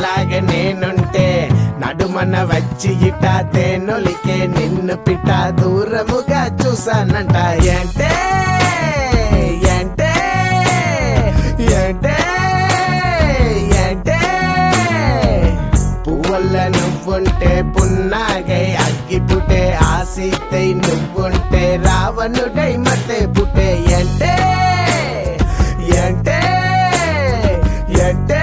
నాలాగే నేనుంటే నడుమన వచ్చి ఇట తేనొలికే నిన్ను పిట దూరముగా చూసానంట ఏంటే ఏంటే ఏంటే ఏంటే పువ్వుల నువ్వుంటే పున్నాగై అగ్గిపుటే ఆసీతై నువ్వుంటే రావణుడై మతే పుట్టే అంటే అంటే అంటే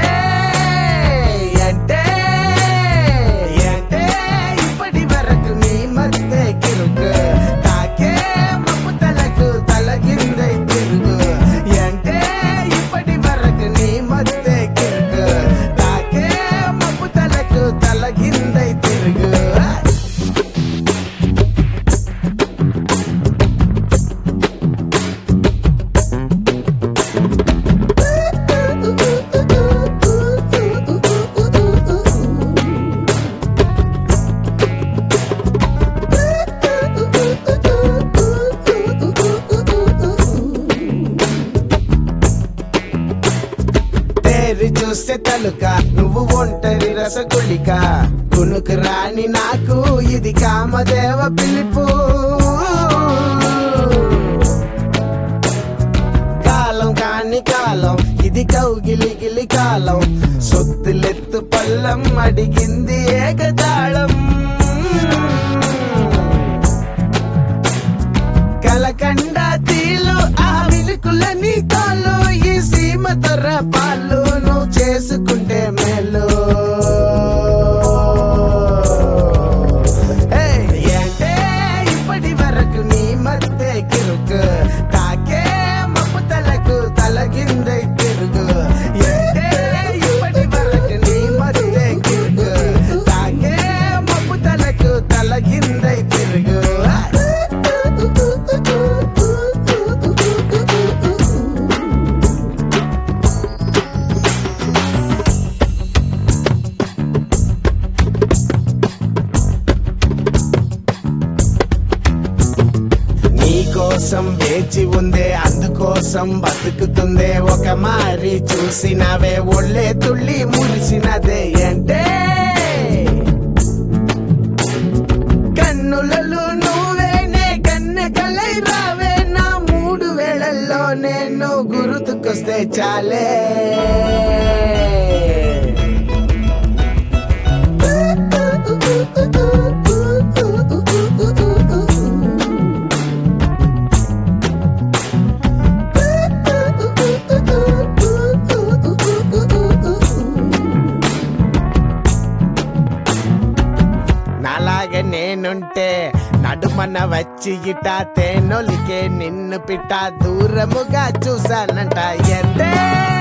అంటే అంటే ఇప్పటి వరకు నీ మధ్య కిరుకు తాకే మప్పు తలకు తలగిందై తిరుగు అంటే ఇప్పటి వరకు నీ మధ్య కిరుకు తాకే మప్పు తలకు తలగిందై తిరుగు తేరి చూస్తే తలుక నువ్వు ఒంటరి రసగుళిక కునుకు రాని నాకు ఇది కామదేవ పిలుపు కాలం కాని కాలం ఇది కౌగిలిగిలి కాలం సొత్తులెత్తు పల్లం అడిగింది ఏకతాళం కలకండ తీలు ఆ విలుకుల నీ తోలు ఈ సీమ తొర్ర పాలు నువ్వు చేసుకుంటే మేలు ఏయ్, ఏంటే ఇప్పటి వరకు నీ మధ్య కిరుకు తాకే మప్పు తలకు తలగిందై తిరుగు ఏంటే ఇప్పటి వరకు నీ మధ్య కిరుకు తాకే మప్పు తలకు తలగిందై తిరుగు నీకోసం వేచి ఉందే అందుకోసం బతుకుతుందే ఒక మారి చూసినవే ఒళ్ళే తుళ్ళి మురిసినదే అంటే కన్నులలో నువ్వేనే కన్న కలై రావే నా మూడు వేళల్లో నేను గుర్తుకొస్తే చాలే నాలాగే నేనుంటే నడుమన వచ్చి ఇట తేనొలికే నిన్ను పిట దూరముగా చూసానంట ఎంతే